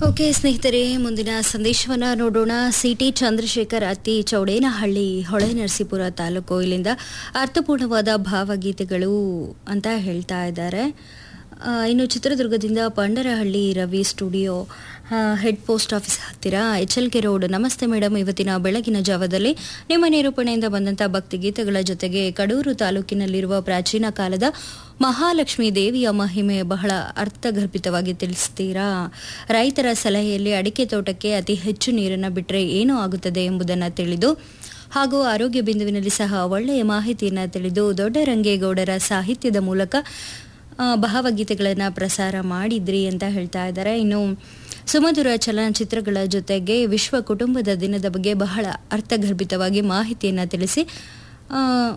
okay ಸ್ನೇಹಿತರೆ ಮುಂದಿನ ಸಂದೇಶವನ್ನ ನೋಡೋಣ ಸಿಟಿ ಚಂದ್ರಶೇಖರ್ ಅತ್ತಿ ಚೌಡೇನಹಳ್ಳಿ ಹೊಳೆನರಸೀಪುರ ತಾಲೂಕು ಇಲ್ಲಿಂದ ಅರ್ಥಪೂರ್ಣವಾದ ಭಾವಗೀತೆಗಳು ಅಂತ ಹೇಳ್ತಾ ಇದ್ದಾರೆ ಆ, ಇನ್ನು ಚಿತ್ರದುರ್ಗದಿಂದ ಪಂಡರಹಳ್ಳಿ ರವಿ ಸ್ಟುಡಿಯೋ ಆ, ಹೆಡ್ ಪೋಸ್ಟ್ ಆಫೀಸ್ ಹತ್ತಿರ ಎಚ್ ಎಲ್ ಕೆ ರೋಡ್ ನಮಸ್ತೆ ಮೇಡಮ್ ಇವತ್ತಿನ ಬೆಳಗಿನ ಜಾವದಲ್ಲಿ ನಿಮ್ಮ ನಿರೂಪಣೆಯಿಂದ ಬಂದಂಥ ಭಕ್ತಿಗೀತೆಗಳ ಜೊತೆಗೆ ಕಡೂರು ತಾಲೂಕಿನಲ್ಲಿರುವ ಪ್ರಾಚೀನ ಕಾಲದ ಮಹಾಲಕ್ಷ್ಮಿ ದೇವಿಯ ಮಹಿಮೆ ಬಹಳ ಅರ್ಥಗರ್ಭಿತವಾಗಿ ತಿಳಿಸ್ತೀರಾ ರೈತರ ಸಲಹೆಯಲ್ಲಿ ಅಡಿಕೆ ತೋಟಕ್ಕೆ ಅತಿ ಹೆಚ್ಚು ನೀರನ್ನು ಬಿಟ್ಟರೆ ಏನು ಆಗುತ್ತದೆ ಎಂಬುದನ್ನು ತಿಳಿದು ಹಾಗೂ ಆರೋಗ್ಯ ಬಿಂದುವಿನಲ್ಲಿ ಸಹ ಒಳ್ಳೆಯ ಮಾಹಿತಿಯನ್ನು ತಿಳಿದು ದೊಡ್ಡರಂಗೇಗೌಡರ ಸಾಹಿತ್ಯದ ಮೂಲಕ ಆ, ಭಾವಗೀತೆಗಳನ್ನು ಪ್ರಸಾರ ಮಾಡಿದ್ರಿ ಅಂತ ಹೇಳ್ತಾ ಇದ್ದಾರೆ ಇನ್ನು ಸುಮಧುರ ಚಲನಚಿತ್ರಗಳ ಜೊತೆಗೆ ವಿಶ್ವ ಕುಟುಂಬದ ದಿನದ ಬಗ್ಗೆ ಬಹಳ ಅರ್ಥಗರ್ಭಿತವಾಗಿ ಮಾಹಿತಿಯನ್ನು ತಿಳಿಸಿ ಆ,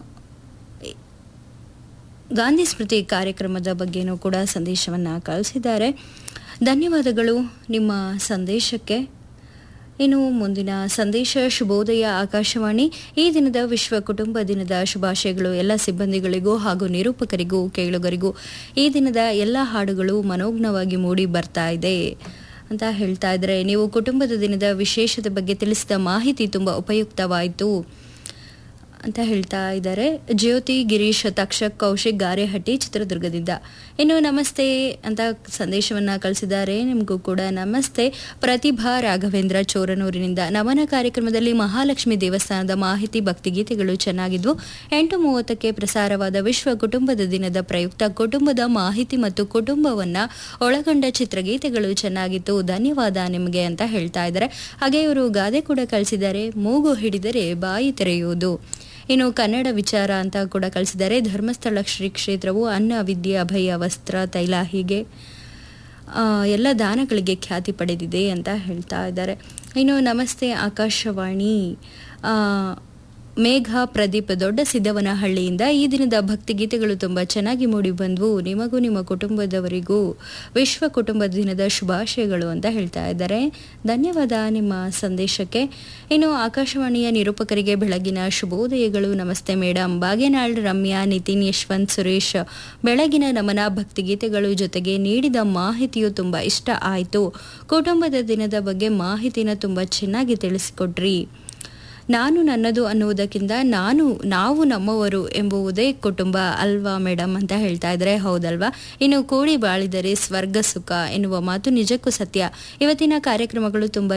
ಗಾಂಧಿ ಸ್ಮೃತಿ ಕಾರ್ಯಕ್ರಮದ ಬಗ್ಗೆನೂ ಕೂಡ ಸಂದೇಶವನ್ನು ಕಳಿಸಿದ್ದಾರೆ ಧನ್ಯವಾದಗಳು ನಿಮ್ಮ ಸಂದೇಶಕ್ಕೆ ಇನ್ನು ಮುಂದಿನ ಸಂದೇಶ ಶುಭೋದಯ ಆಕಾಶವಾಣಿ ಈ ದಿನದ ವಿಶ್ವ ಕುಟುಂಬ ದಿನದ ಶುಭಾಶಯಗಳು ಎಲ್ಲ ಸಿಬ್ಬಂದಿಗಳಿಗೂ ಹಾಗೂ ನಿರೂಪಕರಿಗೂ ಕೇಳುಗರಿಗೂ ಈ ದಿನದ ಎಲ್ಲ ಹಾಡುಗಳು ಮನೋಜ್ಞವಾಗಿ ಮೂಡಿ ಬರ್ತಾ ಇದೆ ಅಂತ ಹೇಳ್ತಾ ಇದ್ದಾರೆ ನೀವು ಕುಟುಂಬದ ದಿನದ ವಿಶೇಷತೆ ಬಗ್ಗೆ ತಿಳಿಸಿದ ಮಾಹಿತಿ ತುಂಬ ಉಪಯುಕ್ತವಾಯಿತು ಅಂತ ಹೇಳ್ತಾ ಇದ್ದಾರೆ ಜ್ಯೋತಿ ಗಿರೀಶ್ ತಕ್ಷಕ್ ಕೌಶಿಕ್ ಗಾರೆಹಟ್ಟಿ ಚಿತ್ರದುರ್ಗದಿಂದ ಇನ್ನು ನಮಸ್ತೆ ಅಂತ ಸಂದೇಶವನ್ನ ಕಳಿಸಿದ್ದಾರೆ ನಿಮಗೂ ಕೂಡ ನಮಸ್ತೆ ಪ್ರತಿಭಾ ರಾಘವೇಂದ್ರ ಚೋರನೂರಿನಿಂದ ನಮನ ಕಾರ್ಯಕ್ರಮದಲ್ಲಿ ಮಹಾಲಕ್ಷ್ಮಿ ದೇವಸ್ಥಾನದ ಮಾಹಿತಿ ಭಕ್ತಿಗೀತೆಗಳು ಚೆನ್ನಾಗಿದ್ವು ಎಂಟು ಮೂವತ್ತಕ್ಕೆ ಪ್ರಸಾರವಾದ ವಿಶ್ವ ಕುಟುಂಬದ ದಿನದ ಪ್ರಯುಕ್ತ ಕುಟುಂಬದ ಮಾಹಿತಿ ಮತ್ತು ಕುಟುಂಬವನ್ನ ಒಳಗೊಂಡ ಚಿತ್ರಗೀತೆಗಳು ಚೆನ್ನಾಗಿತ್ತು ಧನ್ಯವಾದ ನಿಮಗೆ ಅಂತ ಹೇಳ್ತಾ ಇದ್ದಾರೆ ಹಾಗೆ ಇವರು ಗಾದೆ ಕೂಡ ಕಳಿಸಿದ್ದಾರೆ ಮೂಗು ಹಿಡಿದರೆ ಬಾಯಿ ತೆರೆಯುವುದು ಇನ್ನು ಕನ್ನಡ ವಿಚಾರ ಅಂತ ಕೂಡ ಕಳಿಸಿದ್ದಾರೆ ಧರ್ಮಸ್ಥಳ ಶ್ರೀ ಕ್ಷೇತ್ರವು ಅನ್ನ ವಿದ್ಯೆ ಅಭಯ ವಸ್ತ್ರ ತೈಲ ಹೀಗೆ ಆ, ಎಲ್ಲ ದಾನಗಳಿಗೆ ಖ್ಯಾತಿ ಪಡೆದಿದೆ ಅಂತ ಹೇಳ್ತಾ ಇದ್ದಾರೆ ಇನ್ನು ನಮಸ್ತೆ ಆಕಾಶವಾಣಿ ಆ, ಮೇಘ ಪ್ರದೀಪ್ ದೊಡ್ಡ ಸಿದ್ದವನಹಳ್ಳಿಯಿಂದ ಈ ದಿನದ ಭಕ್ತಿಗೀತೆಗಳು ತುಂಬ ಚೆನ್ನಾಗಿ ಮೂಡಿ ಬಂದ್ವು ನಿಮಗೂ ನಿಮ್ಮ ಕುಟುಂಬದವರಿಗೂ ವಿಶ್ವ ಕುಟುಂಬದ ದಿನದ ಶುಭಾಶಯಗಳು ಅಂತ ಹೇಳ್ತಾ ಇದ್ದಾರೆ ಧನ್ಯವಾದ ನಿಮ್ಮ ಸಂದೇಶಕ್ಕೆ ಇನ್ನು ಆಕಾಶವಾಣಿಯ ನಿರೂಪಕರಿಗೆ ಬೆಳಗಿನ ಶುಭೋದಯಗಳು ನಮಸ್ತೆ ಮೇಡಮ್ ಬಾಗೇನಾಳ್ ರಮ್ಯಾ ನಿತಿನ್ ಯಶವಂತ್ ಸುರೇಶ್ ಬೆಳಗಿನ ನಮನ ಭಕ್ತಿಗೀತೆಗಳು ಜೊತೆಗೆ ನೀಡಿದ ಮಾಹಿತಿಯು ತುಂಬ ಇಷ್ಟ ಆಯಿತು ಕುಟುಂಬದ ದಿನದ ಬಗ್ಗೆ ಮಾಹಿತಿನ ತುಂಬ ಚೆನ್ನಾಗಿ ತಿಳಿಸಿಕೊಟ್ರಿ ನಾನು ನನ್ನದು ಅನ್ನುವುದಕ್ಕಿಂತ ನಾನು ನಾವು ನಮ್ಮವರು ಎಂಬುವುದೇ ಕುಟುಂಬ ಅಲ್ವಾ ಮೇಡಮ್ ಅಂತ ಹೇಳ್ತಾ ಇದ್ದಾರೆ ಹೌದಲ್ವಾ ಇನ್ನು ಕೂಡಿ ಬಾಳಿದರೆ ಸ್ವರ್ಗ ಸುಖ ಎನ್ನುವ ಮಾತು ನಿಜಕ್ಕೂ ಸತ್ಯ ಇವತ್ತಿನ ಕಾರ್ಯಕ್ರಮಗಳು ತುಂಬ